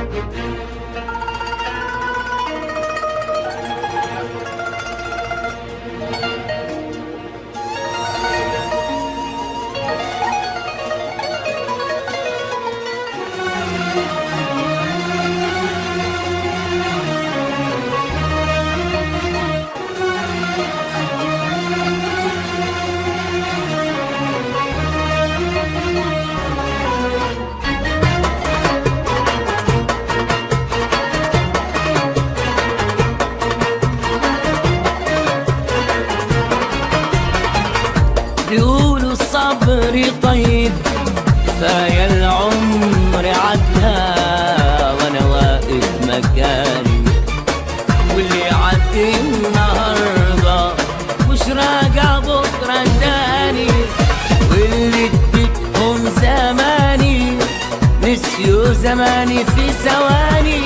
بيقولوا الصبر طيب كفاية العمر عدها وانا واقف مكاني واللي عدي النهارده مش راجع بكره تاني واللي اديتهم زماني نسيوا زماني في ثواني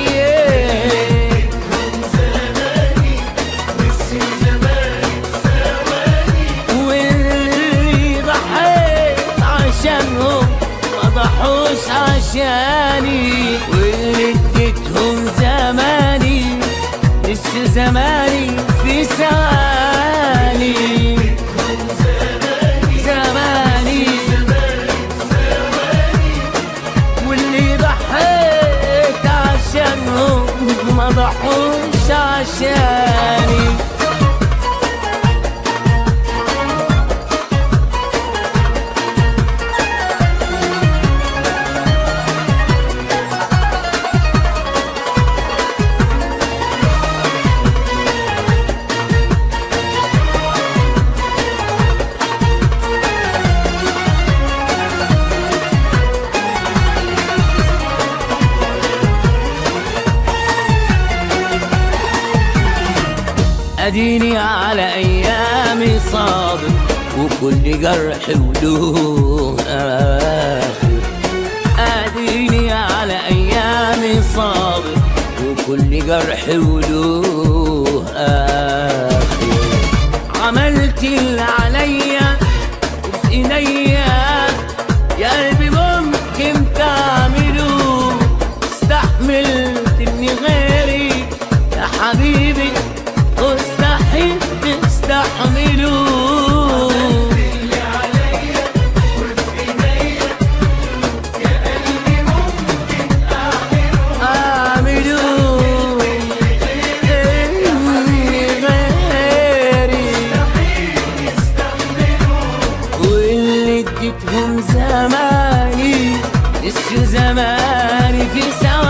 واللي ضحيت عشانهم ما ضحوش عشاني واللي اديتهم زماني نسيوا زماني في ثواني زماني واللي ضحيت عشانهم ما ضحوش عشاني اديني على ايامي صابر وكل جرح وله اخر اديني على ايامي صابر وكل جرح وله اخر عملت اللي عليا وفي ايديا يا قلبي ممكن تعمله استحملت اني غيري يا حبيبي مستحيل تستحمله اعملوا إني غيري واللي اديتهم زماني نسيوا زماني في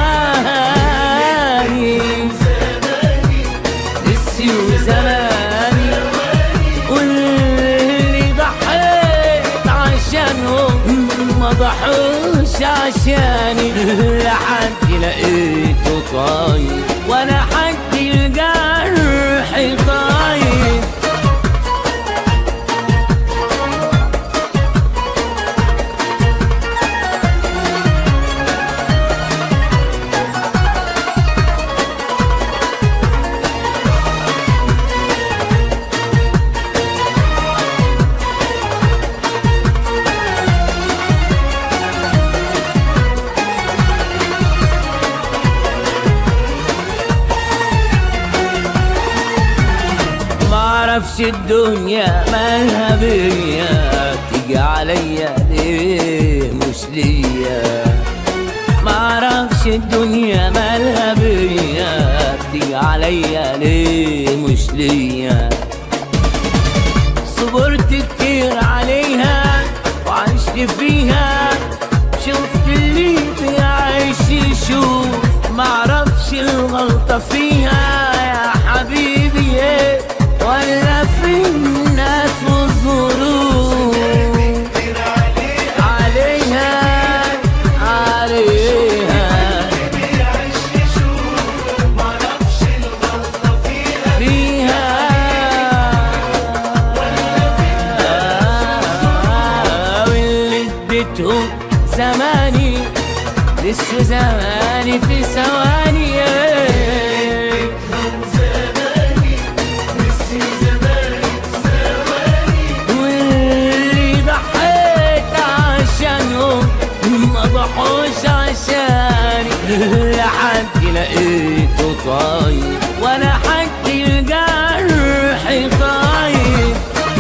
ثواني نسيوا زماني واللي ضحيت عشانهم ما ضحوش عشاني لحد لقيته طاير وانا حد الجرح طاير معرفش الدنيا مالها بيا تيجي عليا ليه مش ليا معرفش الدنيا مالها بيا تيجي عليا ليه مش ليا صبرت كتير عليها وعشت فيها شفت اللي بيعيش يشوف معرفش الغلطة فيها يا حبيبي إيه ولا في الناس والظروف عليها عليها فيها واللي اديتهم زماني لسه زماني في ثواني واللي ضحيت عشانهم ما ضحوش عشاني كل حد لقيته طاير ولا حد الجرح طاير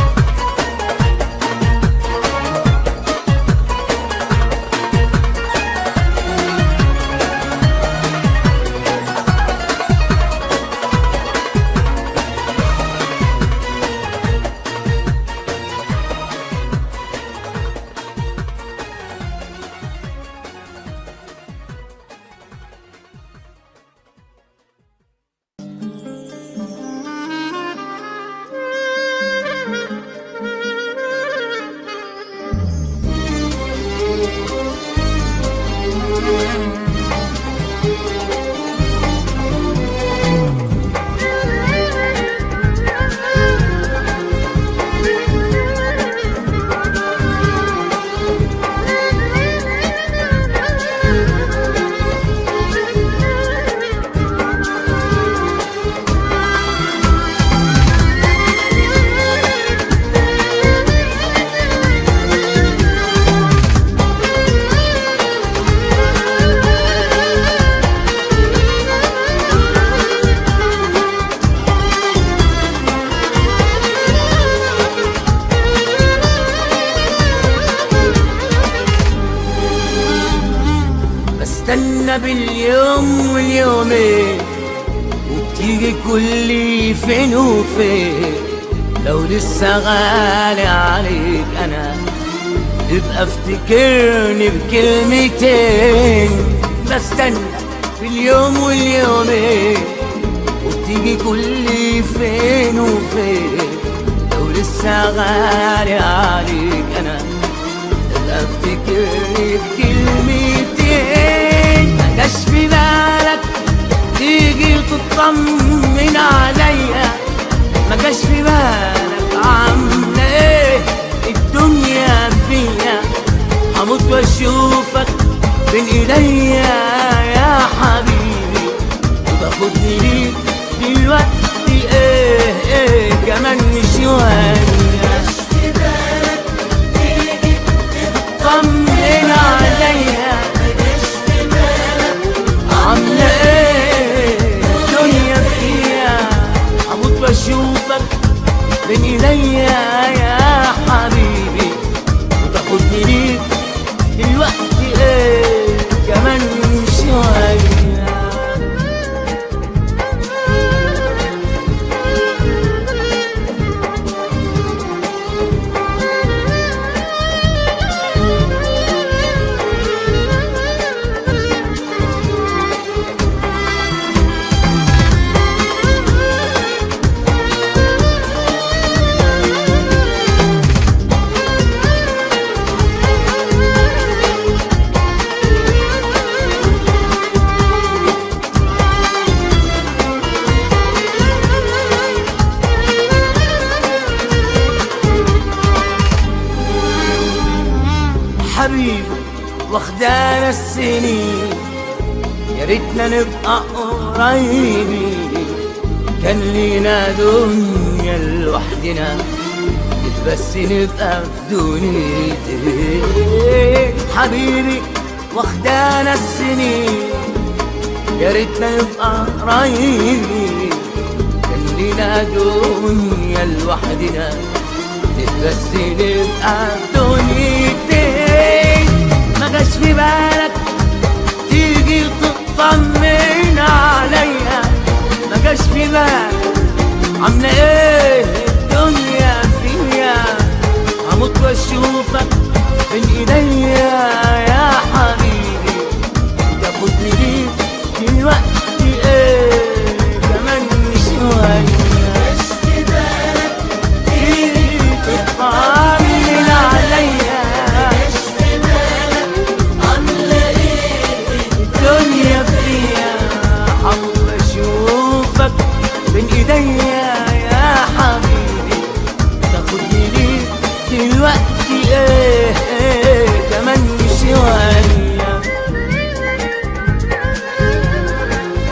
بستنى باليوم واليومين وبتيجي كل فين وفين لو لسه غالي عليك انا يبقى افتكرني بكلمتين بستنى باليوم واليومين وبتيجي كل فين وفين لو لسه غالي عليك انا تبقى افتكرني بكلمتين ما جاش في بالك تيجي تطمن عليا ما جاش في بالك عامله ايه الدنيا فيا هموت واشوفك بين ايديا يا حبيبي وتاخدني ليك دلوقتي ايه ايه كمان شويه طمن عليا عاملة ايه الدنيا فيها هموت واشوفك بين ايديا يا حبيبي وتاخدني ليك دلوقتي ايه كمان شوية حبيبي واخدانا السنين يا ريتنا نبقى قريبين كان لينا دنيا لوحدنا بس نبقى في دنيتين حبيبي واخدانا السنين يا ريتنا نبقى قريبين كان لينا دنيا لوحدنا بس نبقى في دنيتين ما جاش في بالك تيجي تطمن عليا ما جاش في بالك عامله ايه الدنيا فيا هموت واشوفك بين ايديا يا حبيبي تاخدني ليك دلوقتي ايه كمان شويه تطمن عليا الدنيا فيا حب اشوفك بين ايديا يا حبيبي تاخدني ليك دلوقتي ايه, إيه كمان شويه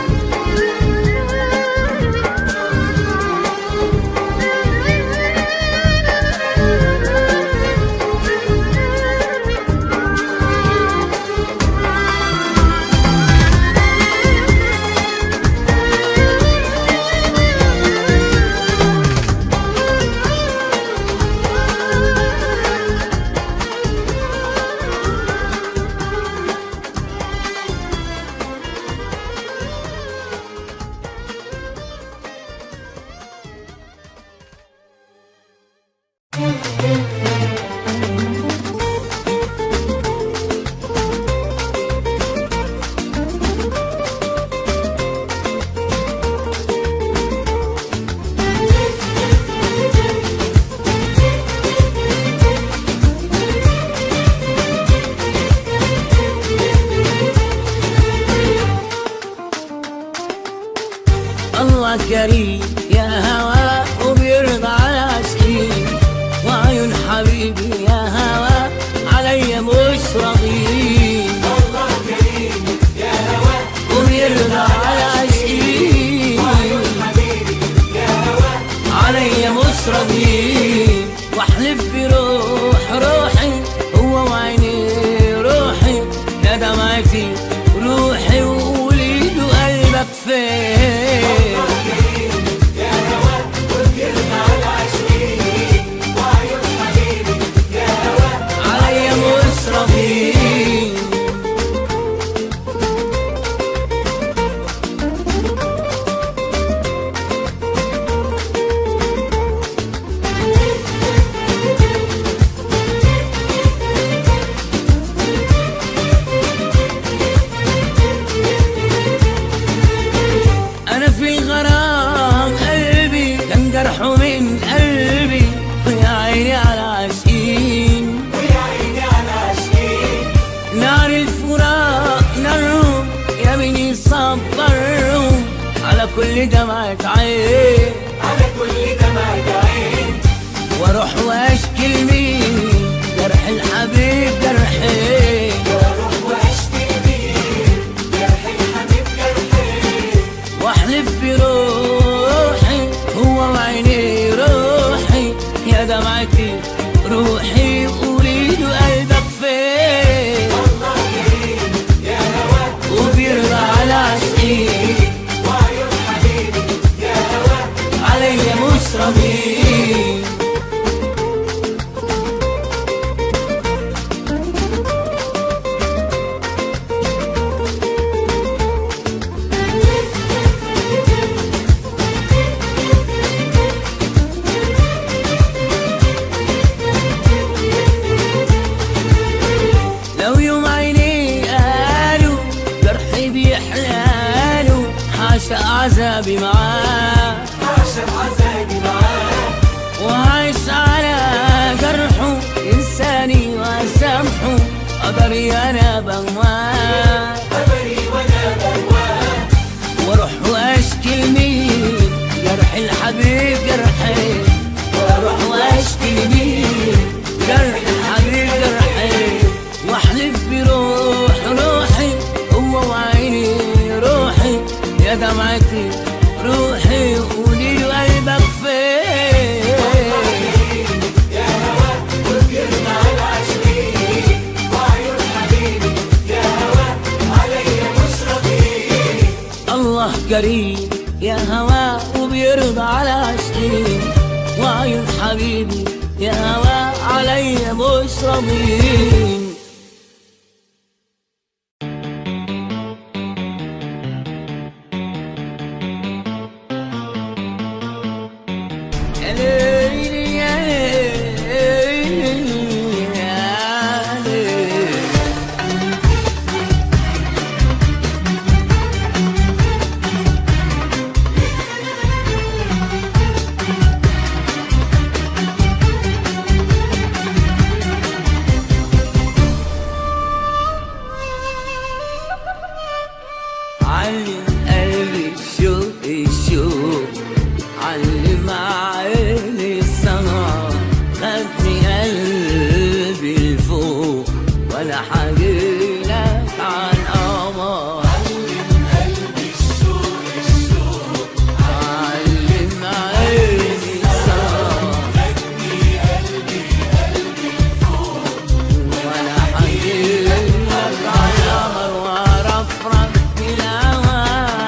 الله كريم يا هوا وبيرضى على عشقي وعيون حبيبي يا هوا علي مش رضيين الله كريم يا هوا وبيرضى على عشقي وعيون حبيبي يا هوا علي مش رضيين واحلف بروح روحي هو وعيني روحي يا دمعتي روحي ووليد قلبك فين كريم يا هوا وبيرضى على عشقي وعيون حبيبي يا هوا علي مش رضيين انا في الغرام قلبي كان جرحه من قلبي ويا عيني على عاشقين ويا عيني على عشقي نار الفراق نارهم يا بني صبرهم على كل دمعة عين على كل دمعة عين واروح واشكي لمين جرح الحبيب جرحي واروح واشكي لمين جرح الحبيب جرحي واحلف بروحي هو وعيني روحي يا دمعتي روحي قولي له قلبك فين الله كريم يا هوا وبيرضى على عشقي وعيون حبيبي يا هوا عليا مش رضيين لو يوم عيني قالوا جرحي بيحلالوا حاشا عذابي معاه عاشق عذابي معاه وعايش على جرحه إنساني وأسامحه قدري أنا بواه خبري وانا بواه واروح واشكي لمين جرح الحبيب جرحي واروح واشكي لمين جرح الحبيب جرحي واحلف بروح روحي هو وعيني روحي يا دمعتي روحي قولي له قلبك فين يا هوا وبيرضى على عشقي وعيون حبيبي يا هوا عليا مش رضيين الله كريم يا هوا وبيرضى على عشقي وعيون حبيبي يا هوا عليا مش راضيين يا ليل يا ليل يا ليل علم قلبي الشوق الشوق علم عيني السما خدني قلبي لفوق ولا حاجيلك عن قمر علم عيني السما ولا حاجيلك عن قمر ورفرف في الهوى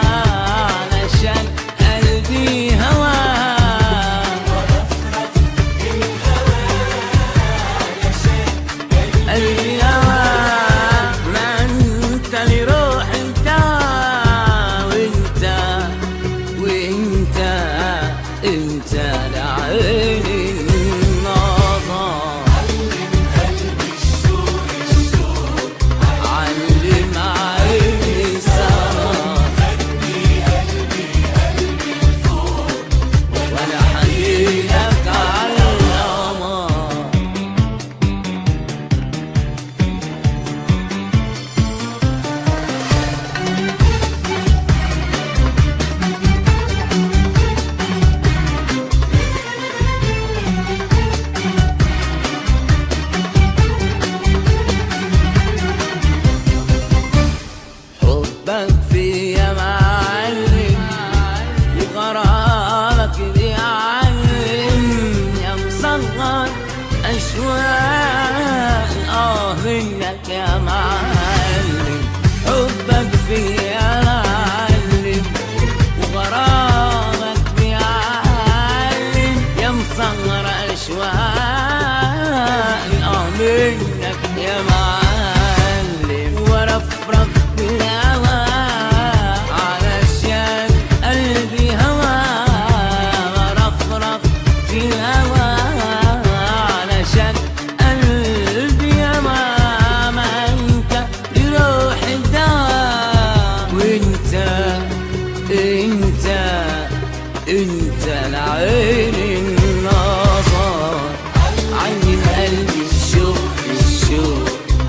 انت انت العين النظر عين قلبي الشوق الشوق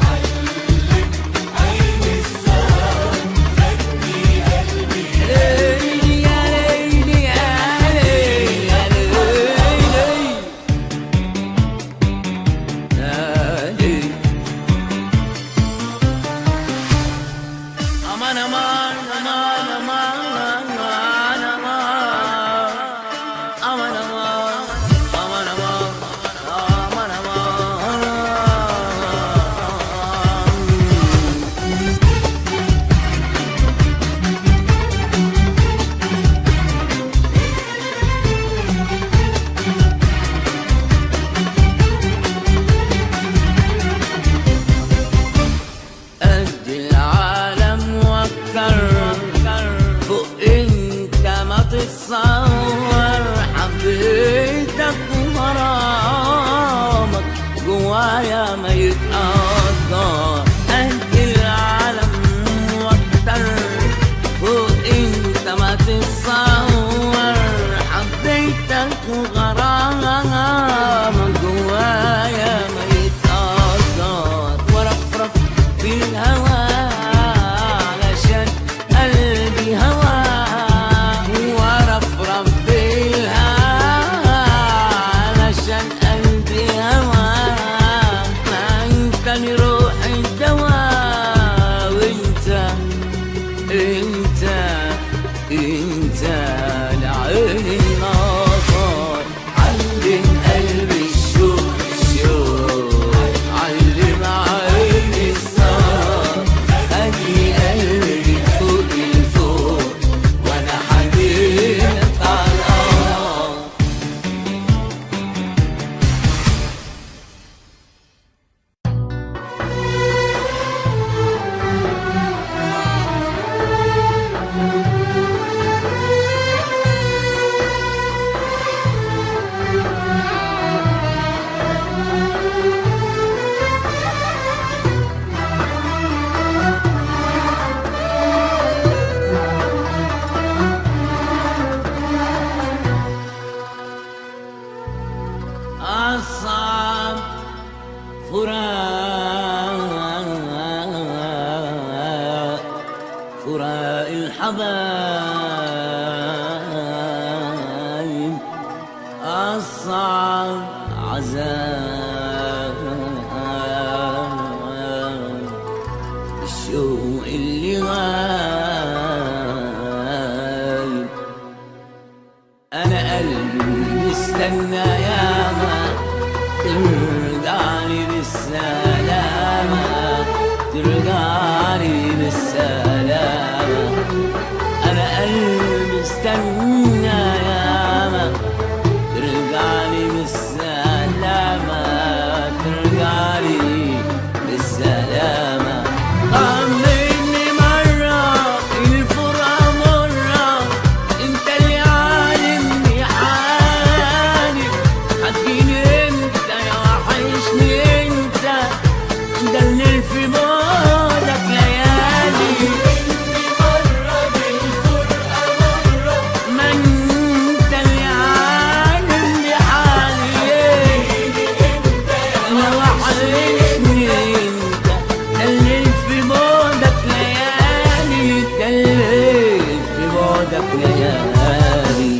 ليلي يا ليلي يا ليلي يا ليلي يا ليلي aman aman aman aman aman aman aman aman aman aman aman aman قد العالم وكر فوق انت ما تتصور حبيتك وغرامك جوايا ما يتقدر قد العالم وكر فوق انت ما تتصور حبيتك وغرامك جوايا ما يتقدر ورفرف في الهوى علشان قلبي هوى ورفرف في الهوى علشان قلبي هوى ما انت روح الدواء وانت انت انت العين النظر علم قلبي الشوق الشوق علم عيني السهر خلي قلبي فوق الفوق وانا حبيبك على الارض أصعب فراق فراق الحبايب أصعب عذاب الشوق اللي غايب انا قلبي مستنى ياما ترجعني بالسلامة ترجعني بالسلامة انا قلبي مستنى ياما ترجعني بالسلامة ترجعني بالسلامة طمني مرة الفرقة مرة انت اللي عالمني حالي هتجيني انت يا وحشني انت دلل في بعدك ليالي ما انت اللي عالمني حالي انا وحشني انت دلل في بعدك ليالي دلل في بعدك ليالي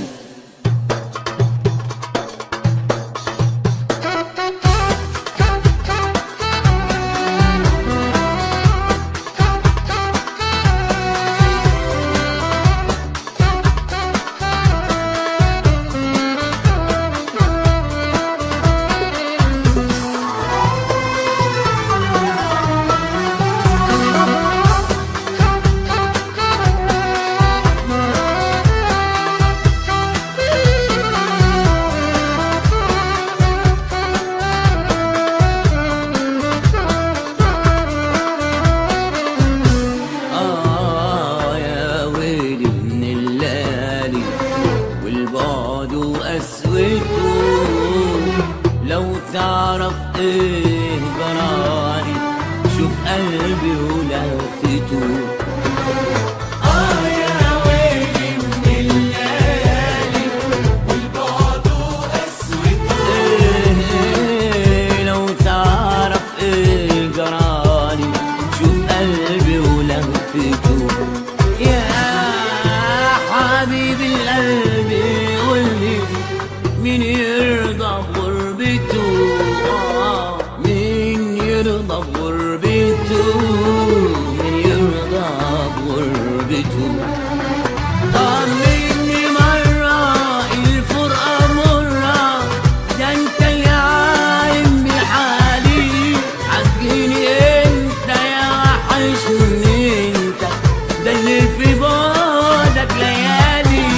آه يا ويلي من الليالي والبعد وقسوته لو تعرف ايه جرالي شوف قلبي ولهفته آه يا حبيب القلب قولي مين يرضى بغربته آه، مين يرضى بغربته مين يرضى بغربته طمني مرة الفرقة مرة ده انت اللي عالم بحالي عجيني انت يا وحشني انت ده اللي في بعدك ليالي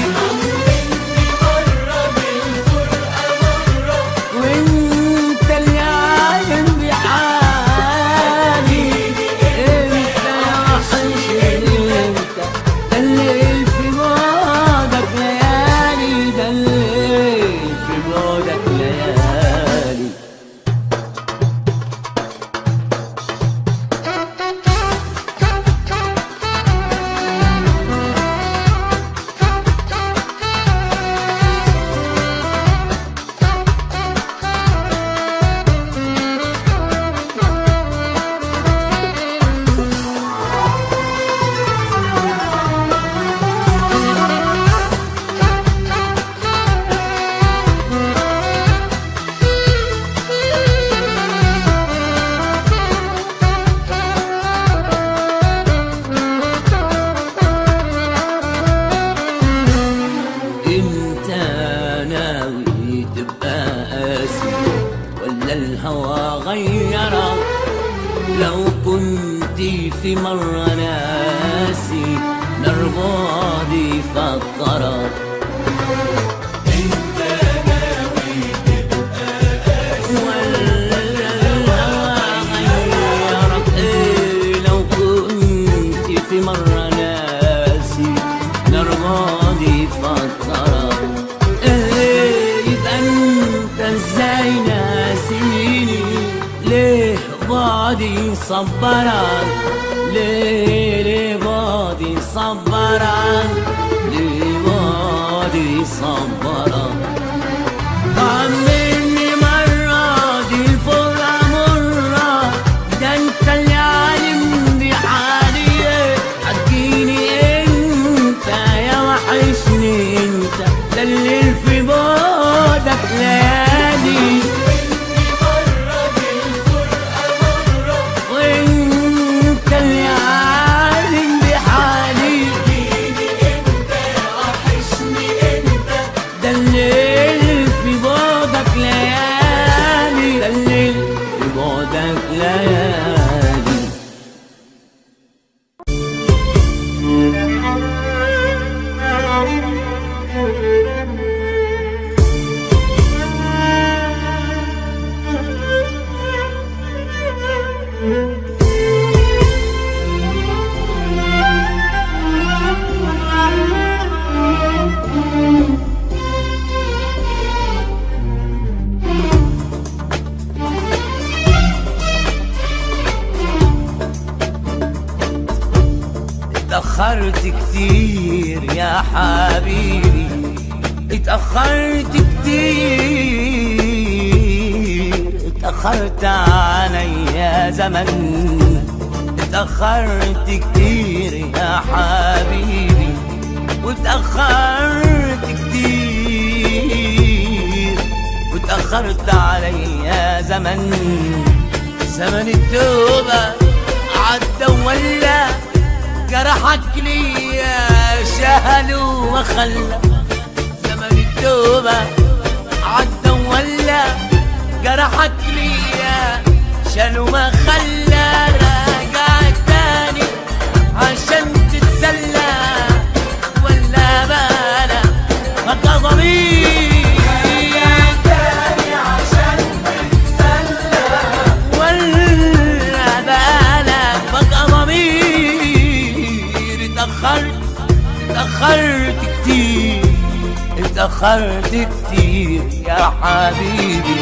وانت اللي عالم بحالي انت يا وحشني انت ده اللي في بعدك ليالي ده اللي في بعدك ليالي انت ناوي تبقى قاسي ولا الهوى غيرك لو كنت في مرة ناسي نار بعدي فكرك ولا الهوى غيرك إيه لو كنت في مرة ناسي نار بعدي فكرك إيه يبقى انت ازاي ناسيني ليه بعدي صبرك ليه ليه بعدي صبرك ليه بعدي صبرك طمني مرة دي الفرقة مرة ده انت اللي عالم بحالي حكيني انت يا وحشني انت ده اللي في بعدك ليالي وانت اللي عالم بحالي ده الليل في بعدك ليالي ده الليل في بعدك ليالي اتأخرت كتير يا حبيبي اتأخرت كتير اتأخرت عليا زمن اتأخرت كتير يا حبيبي واتأخرت كتير واتأخرت عليا زمن زمن التوبة عدى ولا جرحك ليا شهل وخلى زمن التوبة عدى ولا جرحك ليا شال وما خلى راجع تاني عشان تتسلى ولا بالا بقى ضمير ولا بالك بقى ضمير اتأخرت اتأخرت كتير اتأخرت كتير يا حبيبي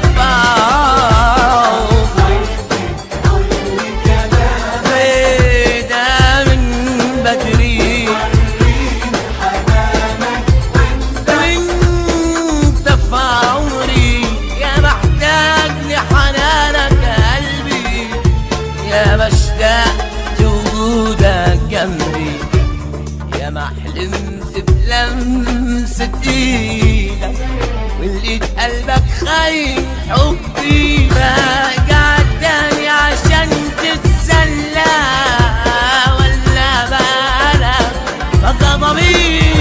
تفاهم بيدا من بدري وانت في عمري يا محتاج لحنانك يا قلبي يا مشتاق لوجودك جنبي يا ما حلمت بلمسة ايدك ولقيت قلبك خاين حبي رجعت تاني عشان تتسلى ولا بالك بقى ضميري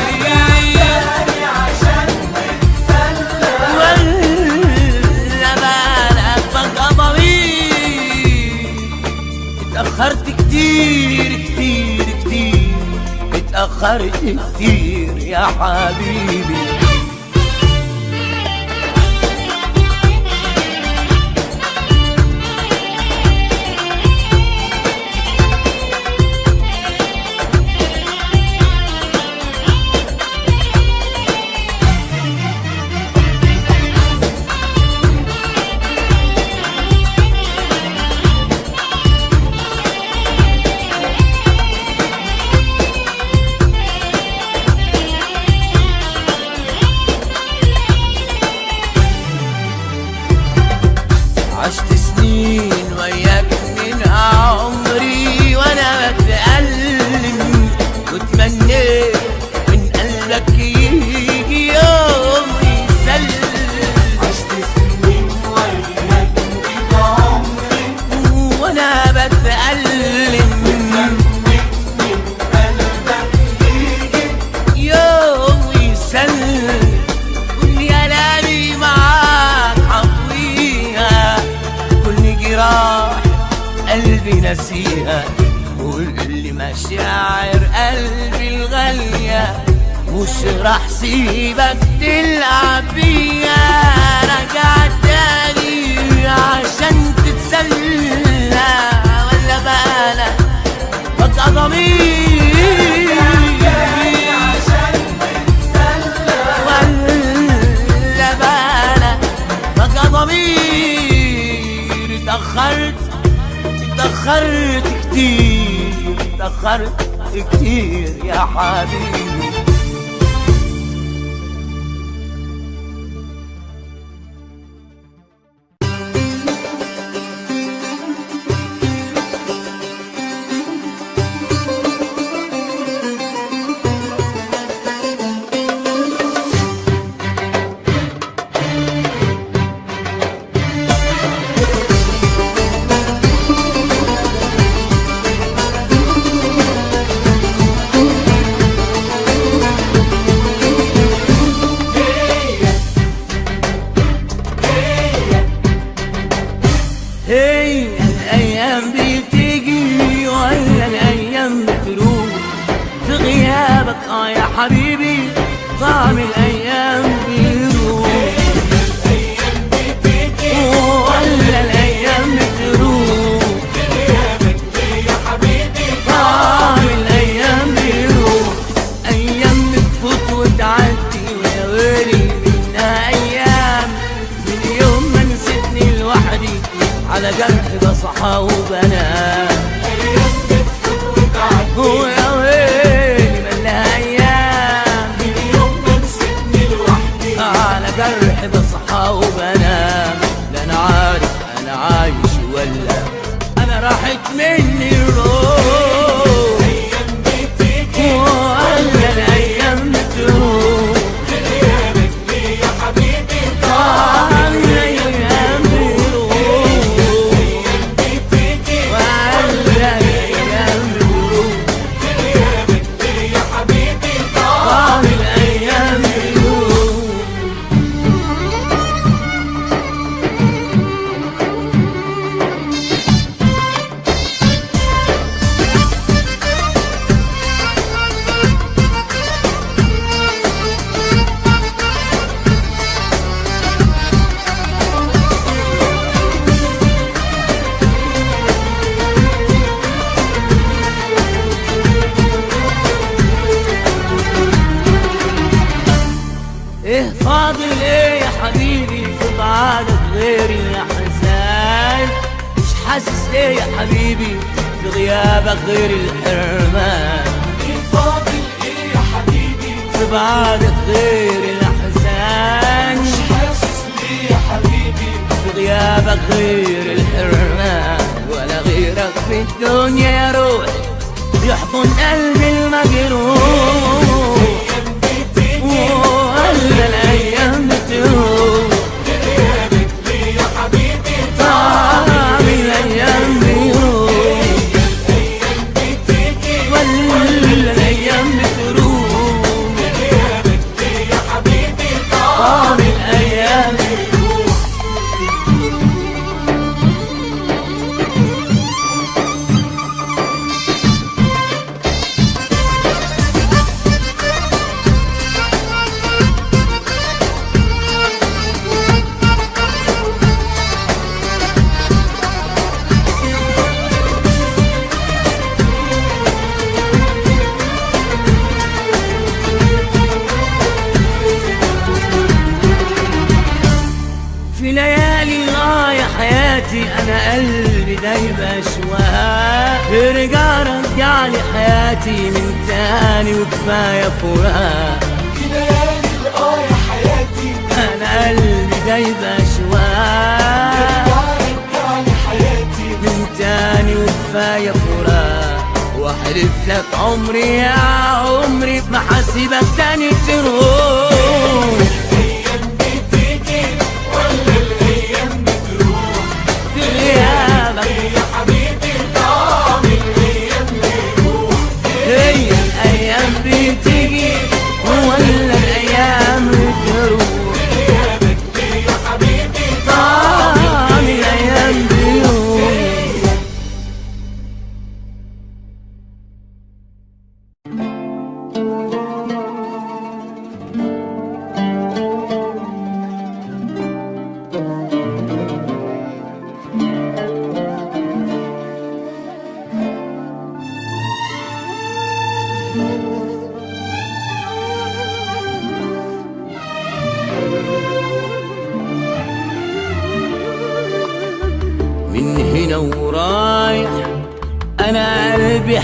ولا بالك بقى ضميري اتأخرت كتير كتير كتير اتأخرت كتير يا حبيبي عشت سنين وياك من عمري وانا بتألم وتمنيت من قلبك يجي يوم يسلم عشت سنين وياك في عمري وانا بتألم من قلبك يجي يوم يسلم كل كلامي معاك حطويها كل جراح قلبي نسيها كل مشاعر قلبي الغالية مش راح سيبك تلعب بيها رجعت تاني عشان تتسلى ولا بالك بقى ضميري عشان تتسلى ولا بالك بقى ضميري اتأخرت اتأخرت كتير اتأخرت كتير يا حبيبي هي الايام بتيجي ولا الايام بتروح في غيابك اه يا حبيبي طعم الايام بيروح الايام بتيجي ولا الايام بتروح غيابك ليه يا حبيبي طعم الايام بيروح ايام بتفوت وتعدي ويا ويلي منها ايام من يوم ما نسيتني لوحدي على جرح بصحى وبنام ايام بتفوت وتعدي ويا ويلي ملها ايام من يوم ما نسيتني لوحدي على جرح بصحى وبنام لا انا عارف انا عايش ولا انا راحت مني الروح ايام بتيجي ولا الايام بتروح غيابك ليه يا حبيبي طعم الايام بيروح ايام بتيجي غير الأحزان مش حاسس ليه يا حبيبي في غيابك غير الحرمان فاضل ايه يا حبيبي في بعدك غير الأحزان مش حاسس ليه يا حبيبي في غيابك غير الحرمان ولا غيرك في الدنيا يا روح يحضن قلبي المجروح ايام بتيجي ولا الأيام بتروح غيابك ليه يا حبيبي طعم الأيام بيروح ايام بتيجي ولا الأيام بتروح غيابك ليه يا حبيبي طعم الأيام في ليالي الله يا حياتي انا قلبي دايب اشواها ارجع رجع لي حياتي من تاني وكفايه فراق في ليالي الاه يا حياتي انا قلبي دايب اشواها رجع لي حياتي من تاني وكفايه فراق واحلف لك عمري يا عمري ما حاسبك تاني تروح ايام بتيجي ولا الايام بتروح في غيابك ليه يا حبيبي طعم الايام بيروح هي الايام بتيجي ولا الايام بتروح غيابك ليه يا حبيبي طعم الايام بيروح من هنا ورايح انا قلبي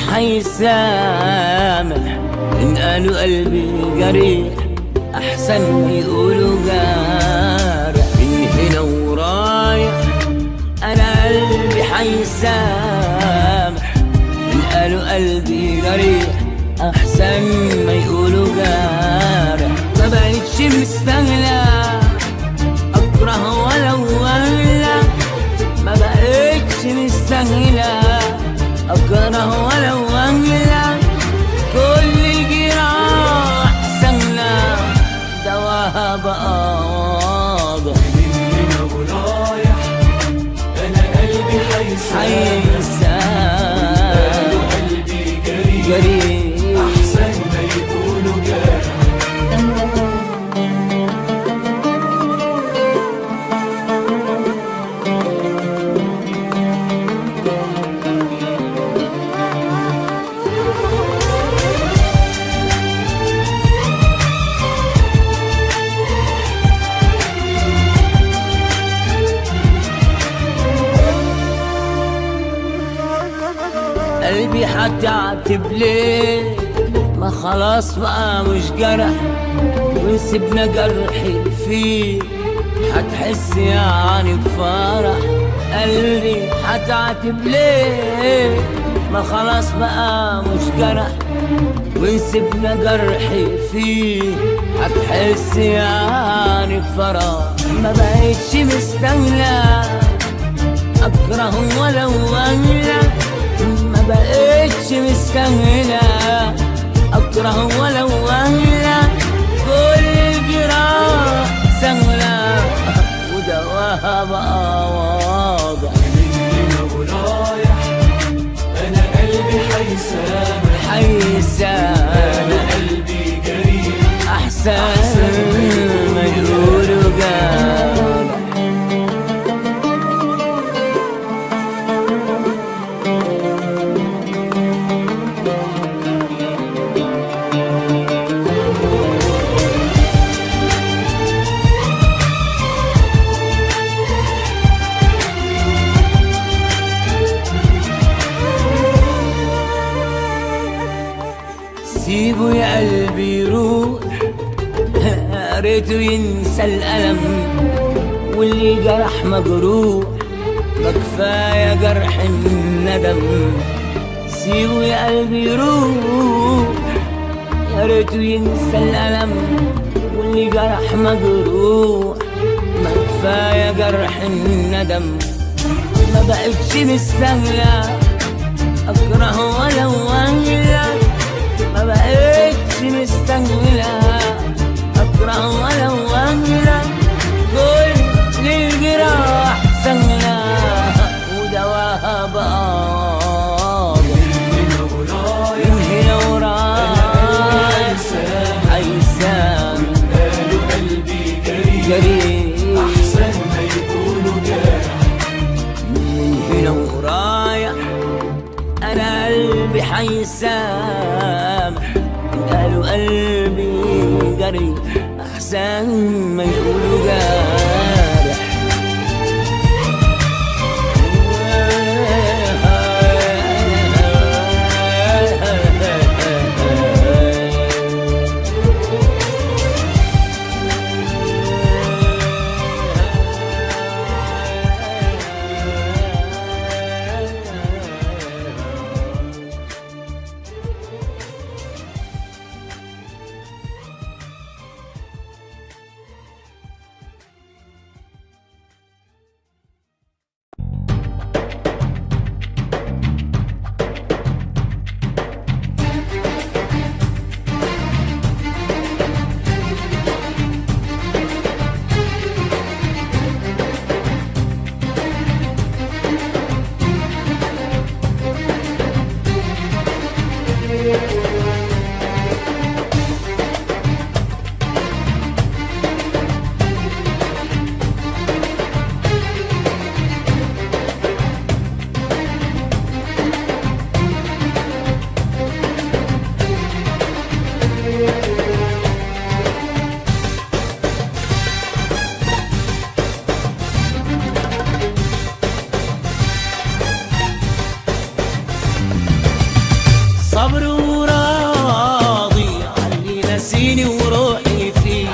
حيسامح ان قالوا قلبي جريح احسن ما يقولوا جارح من هنا ورايح انا قلبي حيسامح ان قالوا قلبي جريح احسن ما يقولوا جارح ما بقتش مستغلى اكره ولو ولا ما بقتش مستاهلة أكره ولو أهلا كل الجراح سهلة دواها بقى واضح هنا ورايح انا قلبي حيسان حيسان قلبي جريح جريح احسن ما يقولوا جارح قلبي هتعتب ليه ما خلاص بقى مش جرح وسيبنا جرحي فيه هتحس يعني بفرح قلبي هتعتب ليه ما خلاص بقى مش جرح وسيبنا جرحي فيه هتحس يعني بفرح ما بقتش مستاهله اكره ولو اهلا ما بقتش مستاهله اكره ولو اهلا كل الجراح سهله ودواها بقى واضح هنا ورايح انا قلبي حيسان حيسان انا قلبي جريح احسن ما يقولوا قال سيبه يا قلبي يروح يا ريته ينسى الألم واللي جرح مجروح ما كفاية جرح الندم سيبه يا قلبي يروح يا ريته ينسى الألم واللي جرح مجروح ما كفاية جرح الندم ما بقتش مستاهلة أكره ولو أهلك ما بقتش مستاهلة أكره ولو أهلك كل الجراح سهلة ودواها بقى من هنا وراي حيسام قالوا قلبي جريء جريء أحسن ما يكونوا جارح من هنا ورايح انا قلبي حيسام قالوا قلبي جري احسن ما يقولوا جارح صبر وراضي علي نسيني وروحي فيه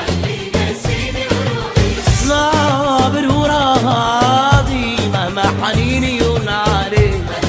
صابر وراضي مهما حنيني وناري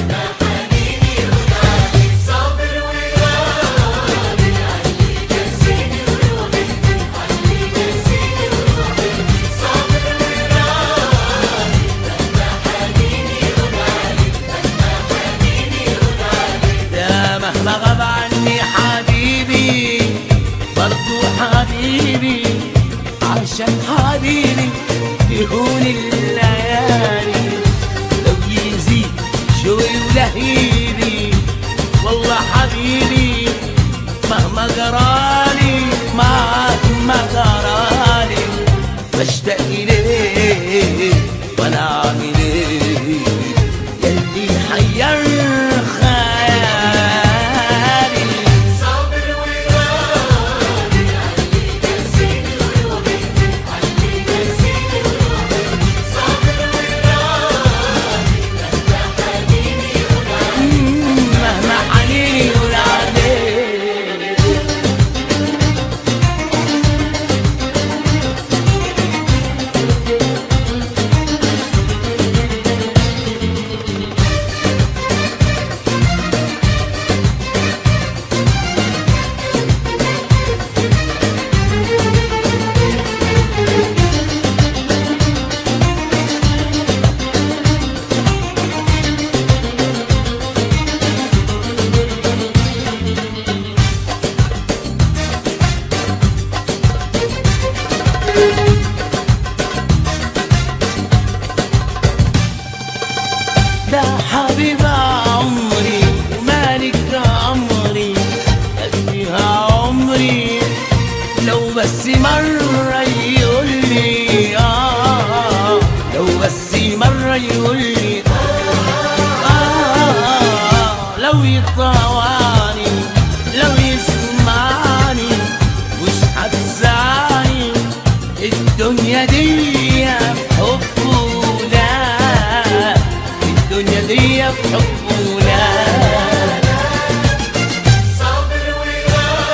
صابر وراضي علي نسيني وروحي علي نسيني وروحي صابر وراضي لما حنيني ونعلي لما حنيني ونعلي ده مهما غاب عني حبيبي برضو حبيبي عشان حبيبي يهون الليالي لو يزيد شوي ولهيبي والله حبيبي مهما جرالي مهما جرالي بشتاق إليه وأنا عامل إيه يلي حير خيالي صابر وراضي علي نسيني وروحي علي نسيني وروحي صابر وراضي لما حنيني ونعلي مهما حنيني يقول عليه ده حبيب عمري ومالك أمري فيها عمري لو بس مرة يقول لي آه لو بس مرة يقول لي آه لو يطوعني لو يسمعني مش هتزعلي الدنيا دي بحبه لا الدنيا دي بحبه لا صابر وراضي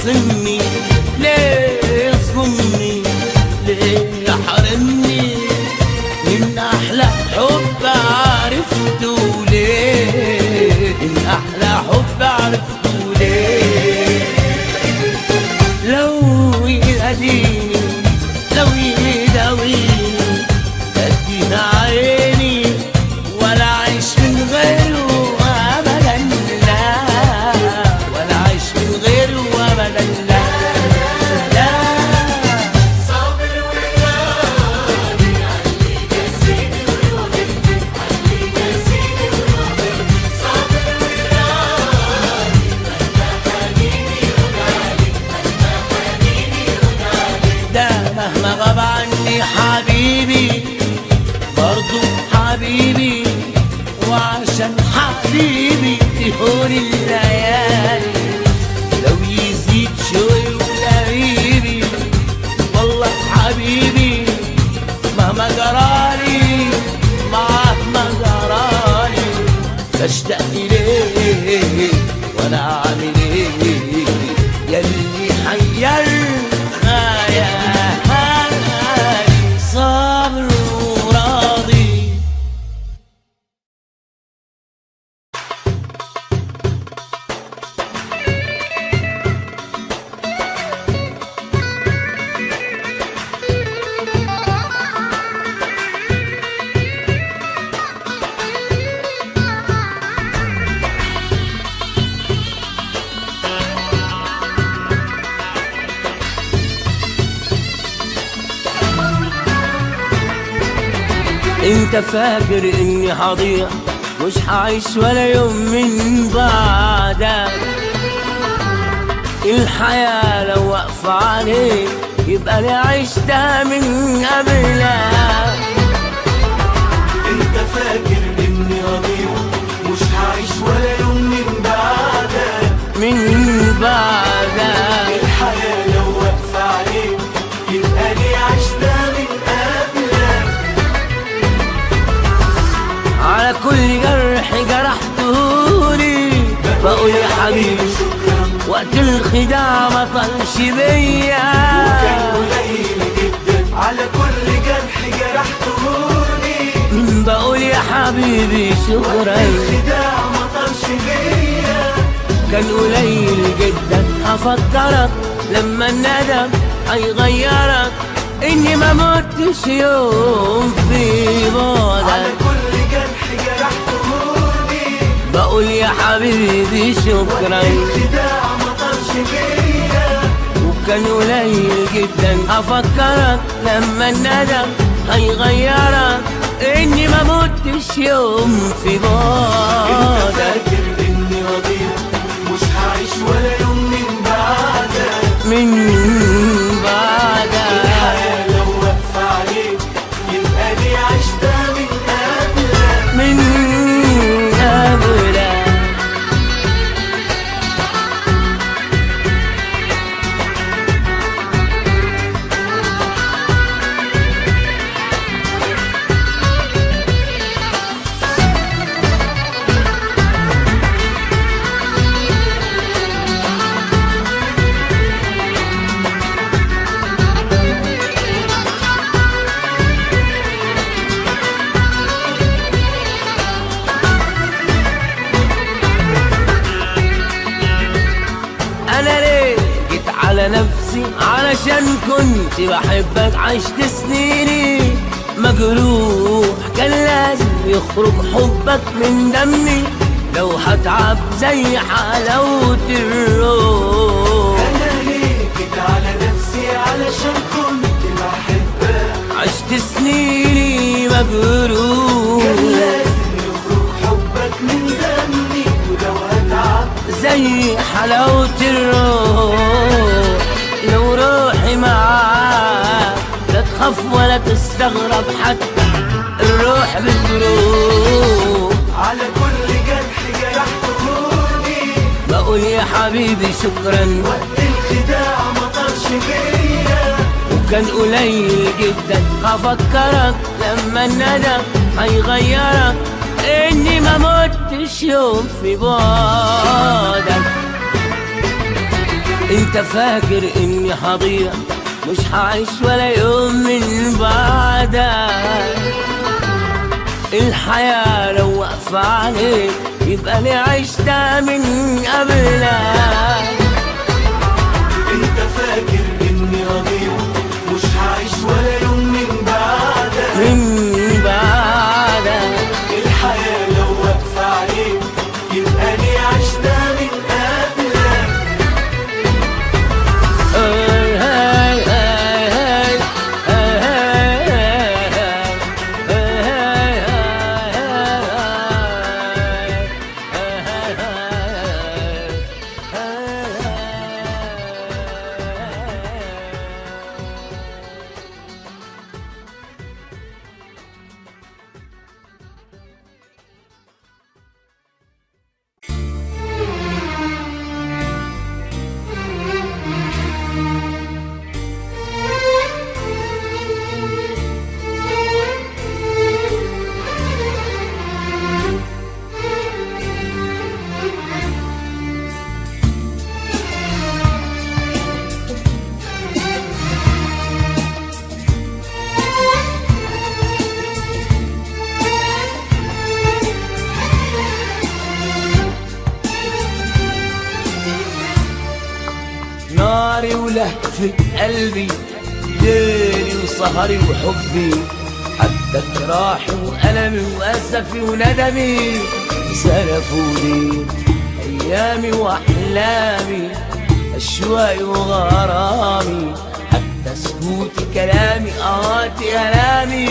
يخصمني ليه يظلمني ليه يحرمني من احلى حب عرفته ليه من احلى حب عرفته ليه لو يهديني لو يداويني ادينا عيني ولا اعيش من غيره ابدا لا ولا اعيش من غيره ابدا لا لا صابر وراضي عليك يا سيدي وروحي عليك يا سيدي وروحي صابر وراضي انت حنيني ونالي انت حنيني ونالي ده مهما غاب عني حبيبي برضو حبيبي وعشان حبيبي تهون الليالي لو يزيد شوي ولهيبي والله حبيبي مهما جرالي مهما جرالي بشتاق إليه وانا عامل ايه يلي حير خيالي صابر وراضي انت فاكر اني هضيع مش هعيش ولا يوم من بعدك الحياة لو واقفة عليك يبقى انا عشتها من قبلك انت فاكر اني اضيع مش هعيش ولا يوم من بعدك من بعدك الحياة لو واقفة عليك يبقى لي عشتها من قبلك على كل جرح جرحتهولي بقول يا حبيبي شكرا وقت الخداع ما طلش بيا كان قليل جدا على كل جرح جرحتهولي بقول يا حبيبي شكرا الخداع ما طرش بيا كان قليل جدا هفكرك لما الندم هيغيرك اني ما متش يوم في على بعدك كل جرح جرحتهولي بقول يا حبيبي شكرا الخداع ما طرش بيا وكان قليل جدا هفكرك لما الندم هيغيرك اني ما متش يوم في انت بعدك فاكر اني اضيع مش هعيش ولا يوم من بعدك من بعدك الحياة لو واقفة عليك يبقى لي عشتها من قبلك من قبلك انا ليه جيت على نفسي علشان كنت بحبك عشت سنيني مجروح كان لازم يخرج حبك من دمي لو هتعب زي حلاوة الروح انا ليه جيت على نفسي علشان كنت بحبك عشت سنيني مجروح كان لازم يخرج حبك من دمي ولو هتعب زي حلاوة الروح لو روحي معاك لا تخاف ولا تستغرب حتى الروح بتروح على كل جرح جرحتهولي بقول يا حبيبي شكرا وقت الخداع ما طرش بيا وكان قليل جدا هفكرك لما الندم هيغيرك اني ما متش يوم في بعدك انت فاكر اني هضيع مش هعيش ولا يوم من بعدك الحياة لو واقفة عليك يبقى لي عشتها من قبلك انت فاكر اني رضيع مش هعيش ولا يوم من بعدك من بعدك الحياة لو واقفة عليك يبقى لي عشتها من قبلك هاي هاي هاي هاي هاي ناري ولهفة قلبي ليلي وسهري وحبي حتى جراحي وألمي وأسفي وندمي سلفوني أيامي وأحلامي أشواقي وغرامي حتى سكوتي كلامي آهاتي ألامي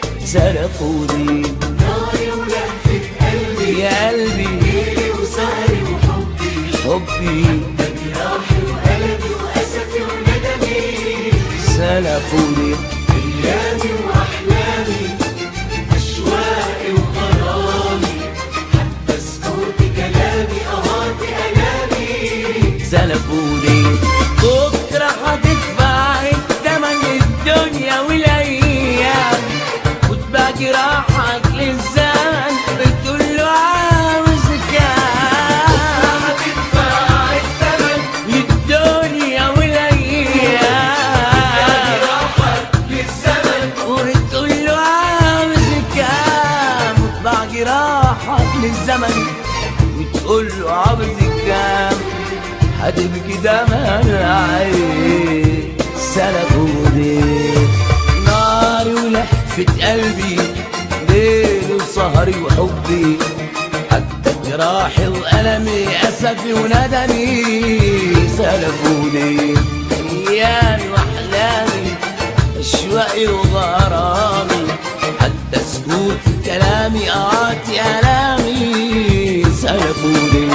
سلفوني ناري ولهفة قلبي يا قلبي ليلي وسهري وحبي حبي جراحي وألمي وأسفي وندمي سلفوني أيامي وأحلامي أشواقي وغرامي حتى سكوتي كلامي أهاتي ألامي سلفوني بكرة هتدفع التمن الدنيا والأيام وتبقى راحك للزمن بتقول له عاوز كام هتدفع الثمن للدنيا والأيام راحك للزمن وتقول له عاوز كام وتبقى جراحك للزمن وتقول له عاوز كام هتبكي دمع العين سلبوني ناري ولهفة قلبي ليل وسهري وحبي حتى جراحي وألمي أسفي وندمي سلبوني أيامي وأحلامي أشواقي وغرامي حتى سكوت كلامي آتي ألامي سلبوني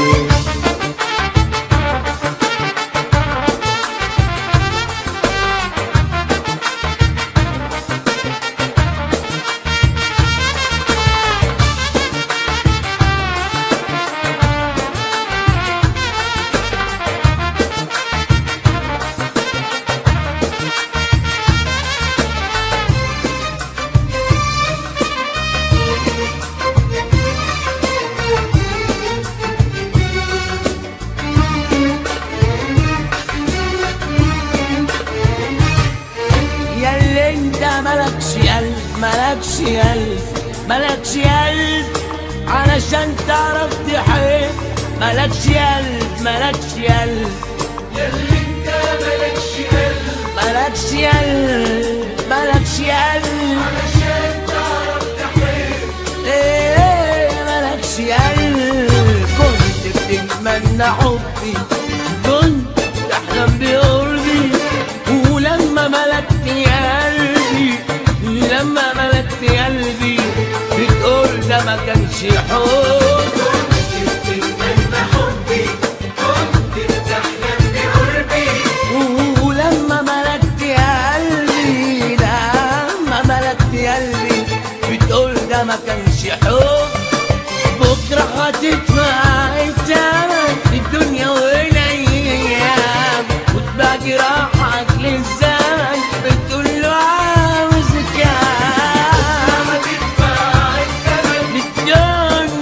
ياللي انت ملكش قلب ملكش قلب ملكش قلب علشان تعرف تحب ملكش قلب ملكش قلب ياللي انت مالكش قلب ملكش قلب ملكش قلب علشان تعرف تحب ايه ملكش قلب كنت بتتمنى حبي كنت تحلم بقربي ولما ملكت قلبي لما ملكت قلبي بتقول ده ما كانش حب تتمنى حبي كنت بتحلم بقربي ولما ملكت قلبي لما ملكت قلبي بتقول ده ما كانش حب بكرة هتدفع الثمن الدنيا والأيام وتبقى جراحك للزمن بتقول له عاوز كام هتدفع الثمن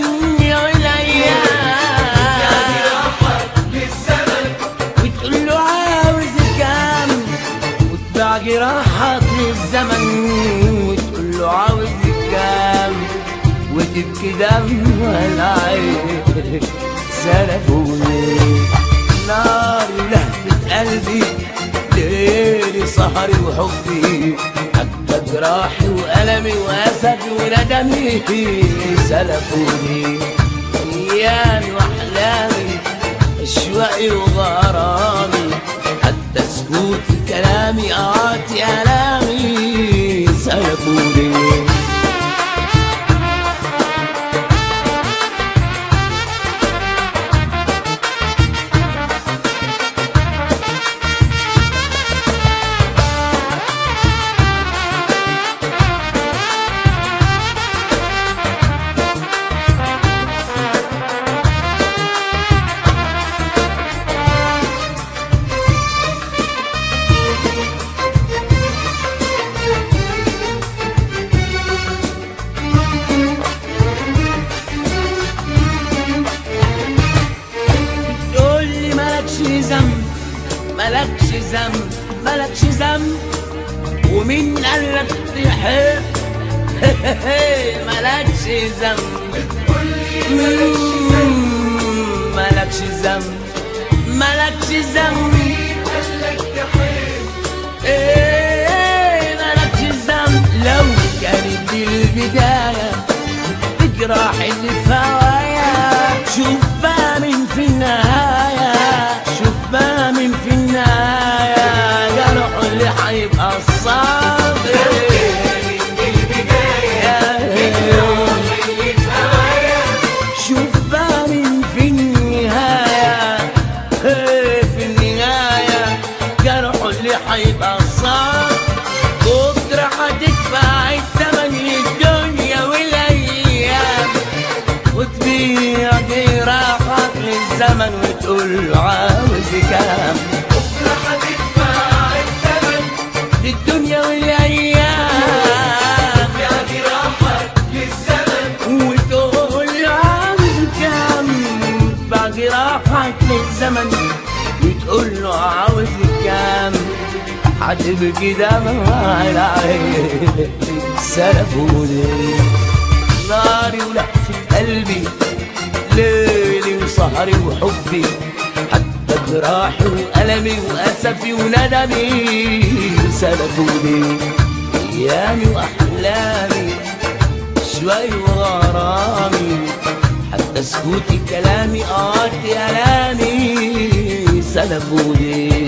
للدنيا والأيام راحك للزمن وتقول له وتبكي دمع العين سلبوني ناري ولهفة قلبي ليلي سهري وحبي حتى جراحي وألمي وأسفي وندمي سلبوني أيامي وأحلامي أشواقي وغرامي حتى سكوت كلامي آتي ألامي سلبوني تقول لي مالكش ذنب مالكش ذنب مالكش ذنب ومين قالك تحب مالكش ذنب مم، مالكش ذنب مالكش ذنب ايه مالكش ذنب لو كانت دي البدايه تجرح اللي في هوايا شوف بقى من في النهاية شوف بقى من في النهاية جرح اللي هيبقى الصعب شوف بقى من في النهاية في النهاية جرح اللي هيبقى صعب بكرة هتدفع الثمن الدنيا والأيام وتبيع جراحك للزمن وتقول له عاوز كام بكرة هتدفع الثمن للدنيا والأيام يا جراحك للزمن وتقول له عاوز كام بعد راحك للزمن وتقول له عاوز كام هتبكي دمع العين سلبوني ناري ولهفة قلبي ليلي وسهري وحبي حتى جراحي وألمي وأسفي وندمي سلبوني أيامي وأحلامي شوي وغرامي حتى سكوتي كلامي آتي ألامي سلبوني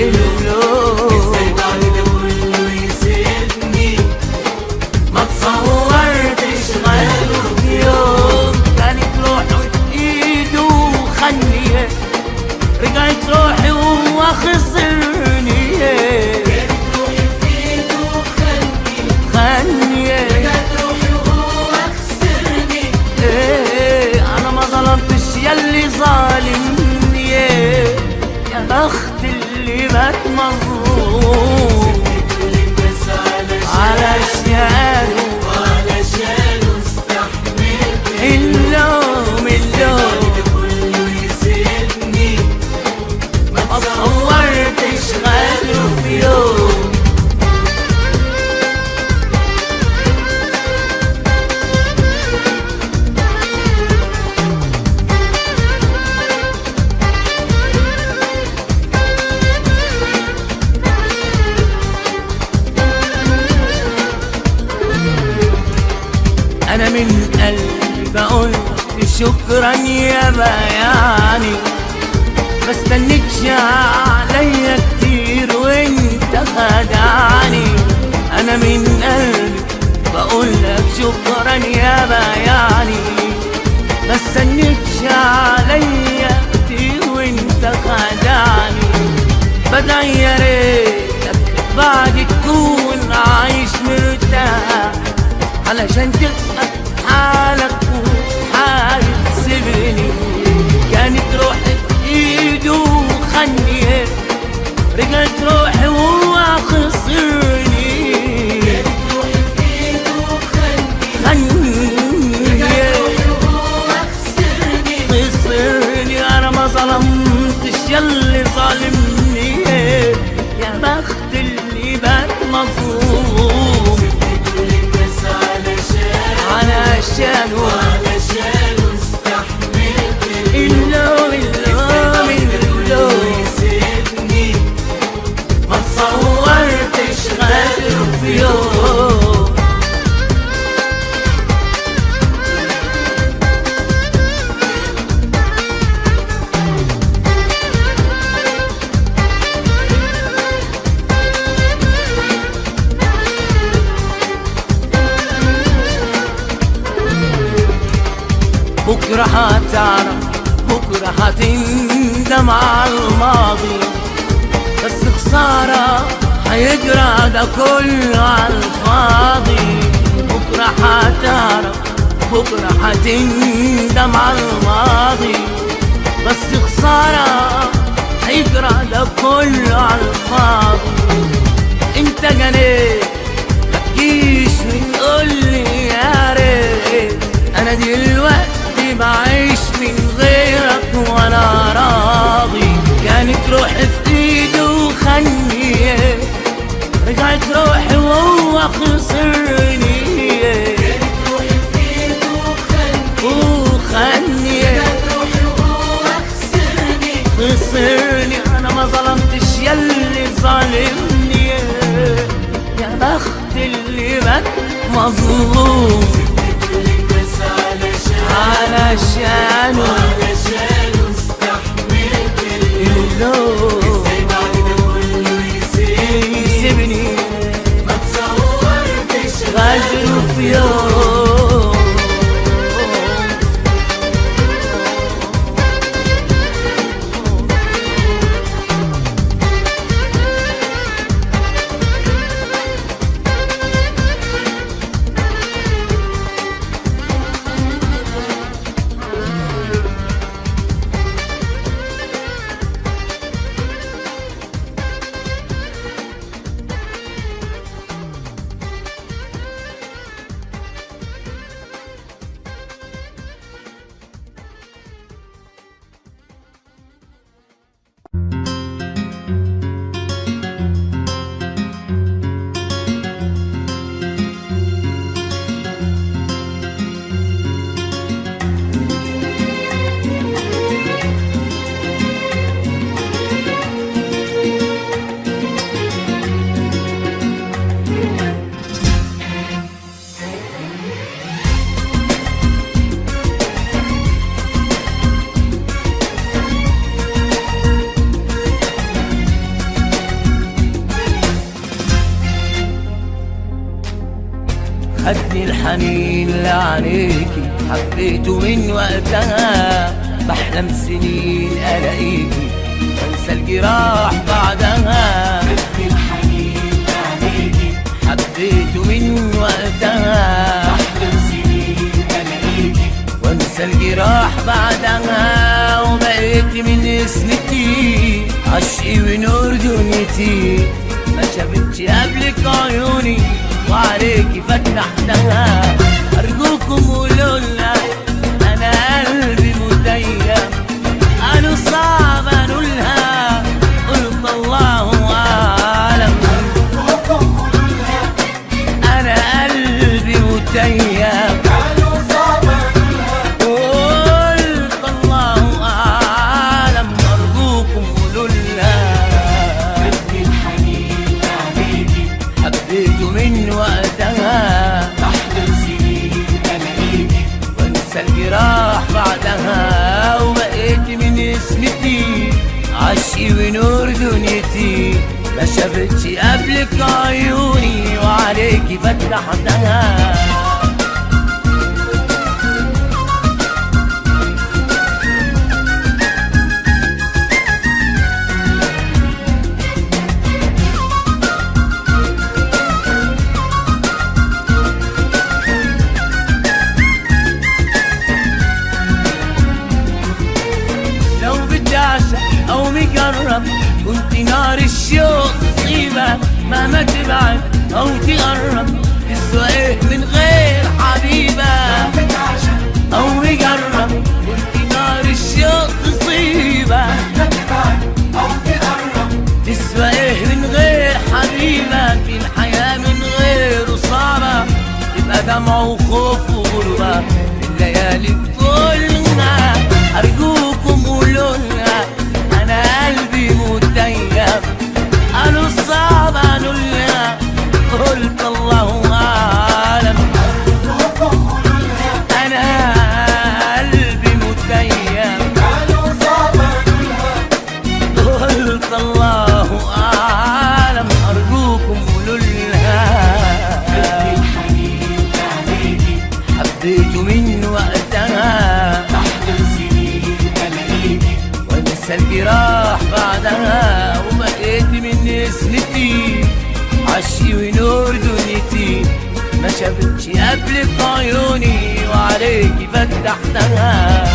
اللوم ازاي بعد ده كله يسيبني ما تصورتش غيره في يوم كانت روحه في ايده وخنيه رجعت روحي وهو خسرني كانت روحي في ايده وخلني خنيه رجعت روحي وهو خسرني إيه انا ما ظلمتش يلي ظالمني يا بخت اللي مات مظلوم كل الناس علشان علشانه وعلشانه استحملت اللوم اللوم بعد كله يسيبني ما تصورتش غيره في يوم انا من قلبي بقول شكرا يا بياني ما استنيتش عليا كتير وانت خدعني انا من قلبي بقول لك شكرا يا بياني ما استنيتش عليا كتير وانت خدعني بدعي يا ريتك بعد تكون عايش مرتاح علشان تبقى في حالك وحالي تسيبني كانت روحي في ايده وخني رجعت روحي وهو خسرني روحي في ايده وخلني خني روحي وهو خسرني خسرني انا ما ظلمتش يلي ظالمني يا بخت اللي بات مظلوم كل الناس علشان علشانه وعلشانه استحملت اللوم اللوم اللوم يسيبني ما تصورتش غيره في يوم بكرة هتعرف بكرة هتندم على الماضي بس خسارة هيجرى ده كله على الفاضي بكرة هتعرف بكرة هتندم على الماضي بس خسارة هيجرى ده كله على الفاضي انت جنيت ما تجيش وتقولي يا ريت انا دلوقتي بعيش من غيرك وانا راضي كانت روحي في ايده وخني رجعت روحي وهو خسرني روحي في ايده وخلني وخني روحي وهو خسرني خسرني انا ما ظلمتش يلي ظالمني يا بخت اللي مات مظلوم كل الناس علشان علشانه وعلشانه استحملت اللوم ازاي بعد ده كله يسيبني يسيبني ما تصورتش غدر في يوم خدني الحنين لعينيكي حبيته من وقتها بحلم سنين الاقيكي وانسى الجراح بعدها خدني الحنين عليكي حبيته من وقتها أحلم سنين ألاقيكي وانسى الجراح بعدها وبقيت من اسمتي عشقي ونور دنيتي ما شافتش قبلك عيوني وعليكي فتحتها ارجوكم قولوا لها انا قلبي متيم قالوا صعب انولها قلت الله اعلم انا قلبي متيم قالوا صعب قلت الله أعلم أرجوكم قولوا لها خدني الحنين عليكي حبيته من وقتها أحلم سنين ألاقيكي وانسى الجراح بعدها وبقيت من اسمتي عشقي ونور دنيتي ما شافتش قبلك عيوني وعليكي فتحتها لو بتعشق او مجرب كنت نار الشوق تصيبك مهما تبعد او تقرب تسوى ايه من غير حبيبك بتعشق او مجرب كنت نار الشوق تصيبك تتبعد أو تقرب تسوى ايه من غير حبيبك الحياة من غيره صعبة تبقى دمع وخوف وغربة في الليالي كلها أرجوكم قولوا لها أنا قلبي متيم قالوا صعب قالوا لها قلت الله أعلم أنا قلبي متيم قالوا صعب قلت الله أعلم أرجوكم قولوا لها خدني الحنين عليكي حبيته من وقتها أحلم سنين ألاقيكي وانسى الجراح بعدها وبقيت من اسمتي عشقي ونور دنيتي ما شافتش قبلك عيوني وعليكي فتحتها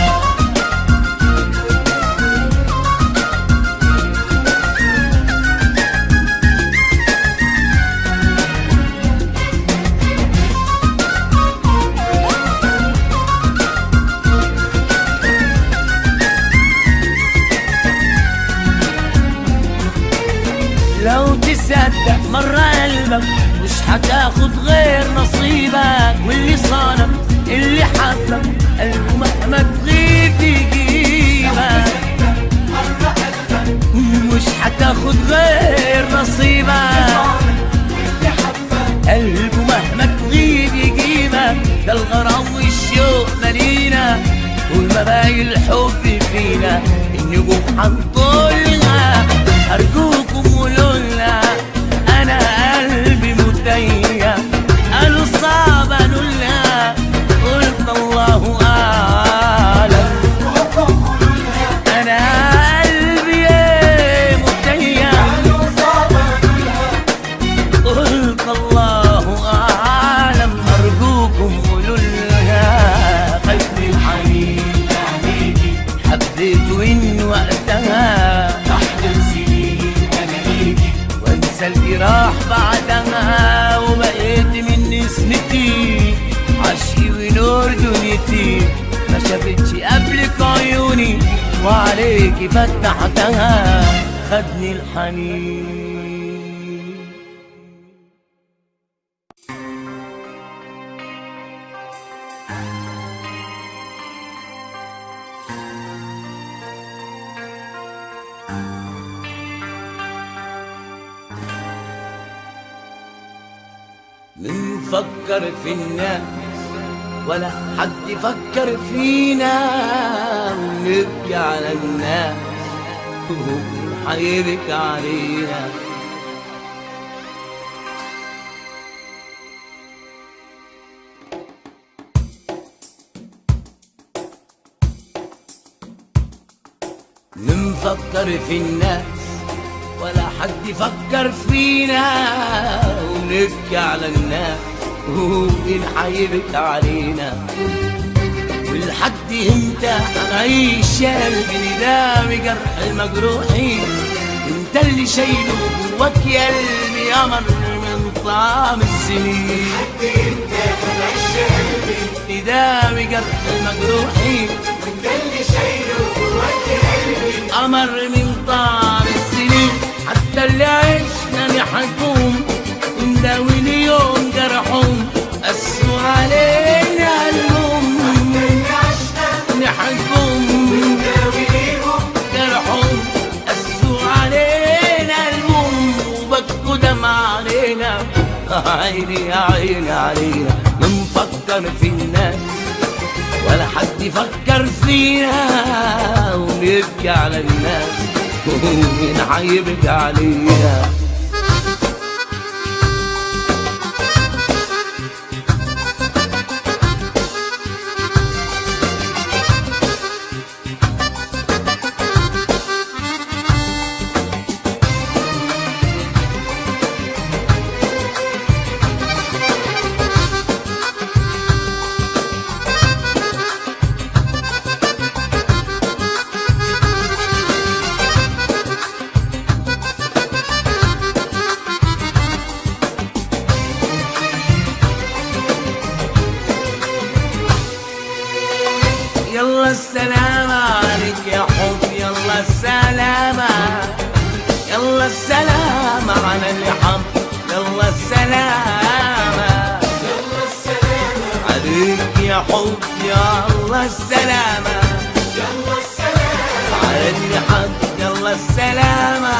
لو تصدق مرة قلبك مش هتاخد غير نصيبك واللي صانك اللي حبك قلبه مهما تغيب يجيبك مرة قلبك مش هتاخد غير نصيبك واللي حبك قلبه مهما تغيب يجيبك ده الغرام والشوق مالينا طول ما باقي الحب فينا النجوم هنطولها أرجوكم قولوا لها أنا قلبي متيم قالوا صعب قالوا لها قلت الله أعلم أنا قلبي متيم قالوا صعب قلت الله أعلم أرجوكم قولوا لها خدني الحنين عليكي حبيت من وقتها أحلم سنين ألاقيكي وانسى الجراح بعدها وبقيت من اسمتي عشقي ونور دنيتي ما شافتش قبلك عيوني وعليكي فتحتها خدني الحنين من فكر في الناس ولا حد يفكر فينا ونبكي على الناس ومين حيبكي علينا بنفكر في الناس ولا حد يفكر فينا ونبكي على الناس ومين حيبكي علينا ولحد امتى هنعيش يا قلبي نداوي جرح المجروحين انت اللي شايله جواك يا قلبي قمر من طعم السنين حد انت هنعيش يا قلبي نداوي جرح المجروحين وانت اللي شايله جواك يا قلبي قمر من طعم السنين حتى اللي عشنا نحكم نداوي اليوم جرحهم قسوا علينا الهم اللي عشنا نحكم نداوي ليهم جرحهم قسوا علينا الهم وبكوا دمع علينا عيني يا عيني علينا بنفكر في الناس ولا حد يفكر فينا ونبكي على الناس ومين هيبكي علينا يلا السلام عليك يا حب يلا السلامة يلا السلام على اللي حب يلا السلامة يلا السلامة عليك يا حب يلا السلامة يلا السلامة على اللي حب يلا السلامة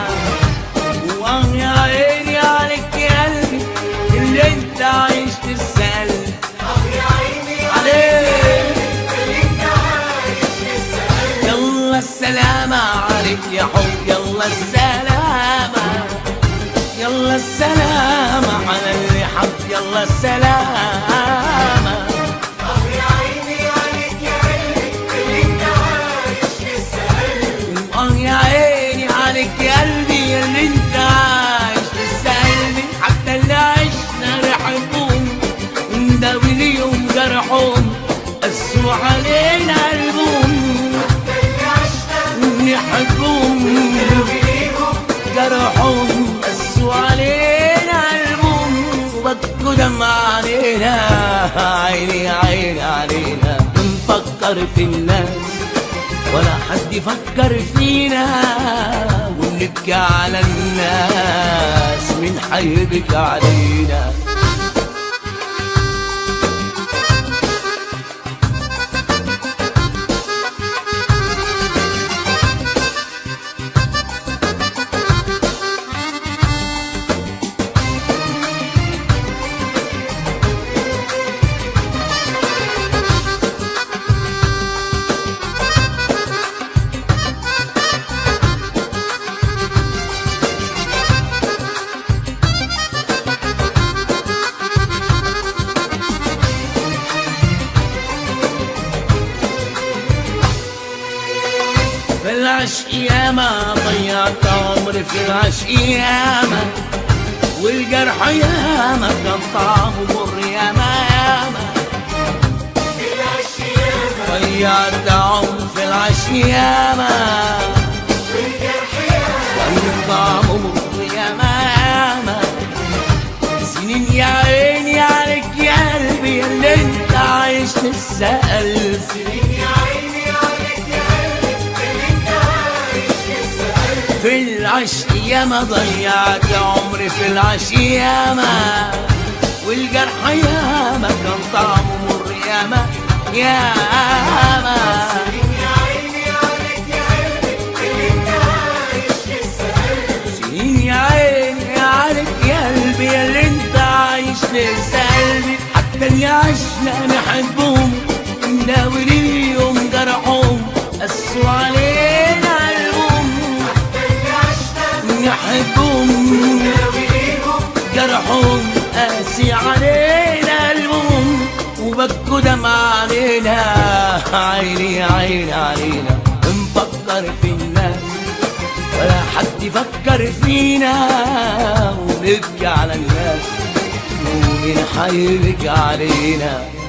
واه يا عيني عليك يا قلبي اللي انت عايش تسأل اه يا عيني عليك اللي انت عايش لسه يلا السلامة عليك يا حب يلا السلامة يلا السلامة على اللي حب يلا السلامة اه يا عيني عليك يا قلبي اللي انت عايش لسه قلبي اه يا عيني عليك يا قلبي اللي انت عايش لسه قلبي حتى اللي عشنا ريحتهم نداوي ليهم جرحهم قسوا علينا قلبهم اللي عشنا نحبهم نداوي ليهم جرحهم قسوا علينا قلبهم وبكوا دمع علينا عيني عيني علينا بنفكر في الناس ولا حد يفكر فينا ونبكي على الناس من حيبكي علينا في العشق ياما ضيعت عمري في العشق ياما والجرح ياما كان طعمه مر ياما ياما العشيامة ضيعت عمري في العشق ياما والجرح ياما كان طعمه مر ياما ياما سنين يا عيني عليك يا قلبي اللي انت عايش تسأل سنين يا عيني عليك يا قلبي اللي انت عايش لسه قلبي في العشق ياما ضيعت عمري في العشق ياما والجرح ياما كان طعمه مر ياما ياما سنين يا عيني عليك يا قلبي اللي انت عايش لسه قلبي سنين يا عيني عليك يا قلبي اللي انت عايش لسه قلبي حتى اللي عشنا نحبهم نداوي ليهم جرحهم قسوا علينا قلبهم اللي عشنا نحبهم نداوي ليهم جرحهم قاسي علينا قلبهم وبكوا دمع علينا عيني عيني علينا نفكر في الناس يفكر فينا ونبكي على الناس ومين حيبكي علينا